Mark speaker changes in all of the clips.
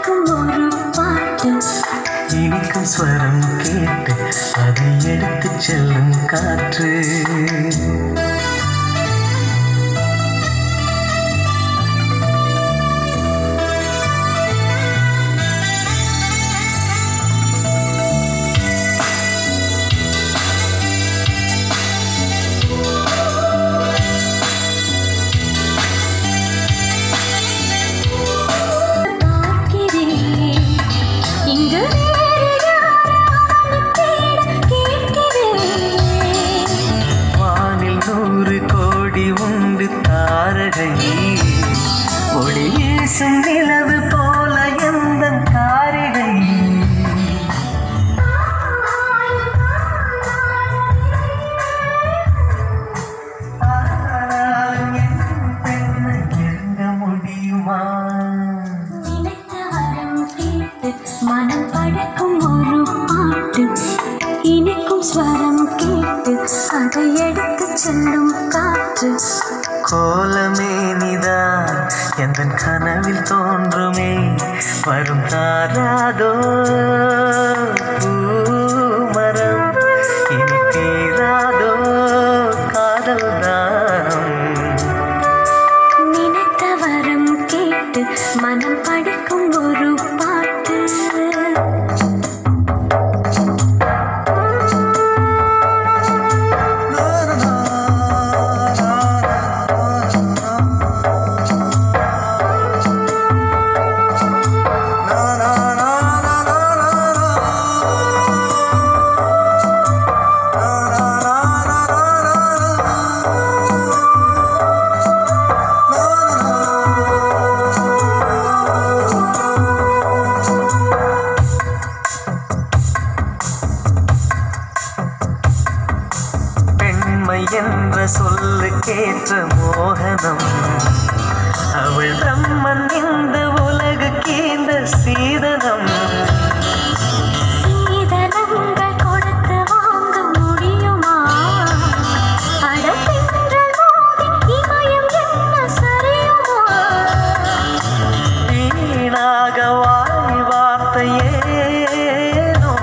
Speaker 1: படிக்கும் ஒரு பாட்டு
Speaker 2: இனிக்கும் ஸ்வரம் கேட்டு அதை எடுத்து செல்லும் காற்று
Speaker 1: பார்க்கிறேன் இங்கு வேறு யாராவது தேட கேட்கிறேன்
Speaker 2: வானில் நூறு கோடி உண்டு தாரகை ஒளி வீசும் நிலவு போல எந்த காரிகை ஆனாலும் என் பெண்ணை நெருங்க முடியுமா
Speaker 1: நினைத்த வரம் கேட்டு மனம் படைக்கும் ஒரு பாட்டு இனிக்கும் ஸ்வரம் கேட்டு அதை எடுத்து செல்லும் காற்று
Speaker 2: கோலமே நிதான் எந்த கனவில் தோன்றுமே வரும் தாராதோ பூமரம் இனி தீராதோ காதல் தான்
Speaker 1: நினைத்த வரம் கேட்டு மனம் படைக்கும் ஒரு பாட்டு
Speaker 2: பெண்மை என்ற சொல்லுக்கேற்ற மோகனம் அவள் பிரம்மன் இந்த உலகுக்கு இந்த சீதனம்
Speaker 1: சீதனங்கள் கொடுத்து வாங்க முடியுமா அடப்பென்றல் மோதி இமயம் என்ன சரியுமா
Speaker 2: வீணாக வாய் வார்த்தையேனோ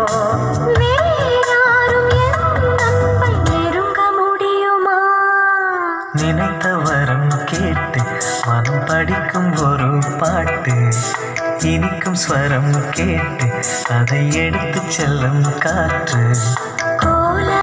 Speaker 1: வேறாரும் என் அன்பை நெருங்க முடியுமா
Speaker 2: நினைத்த வரம் கேட்டு மனம் படிக்கும் ஒரு பாட்டு இனிக்கும் ஸ்வரம் கேட்டு அதை எடுத்து செல்லும் காற்று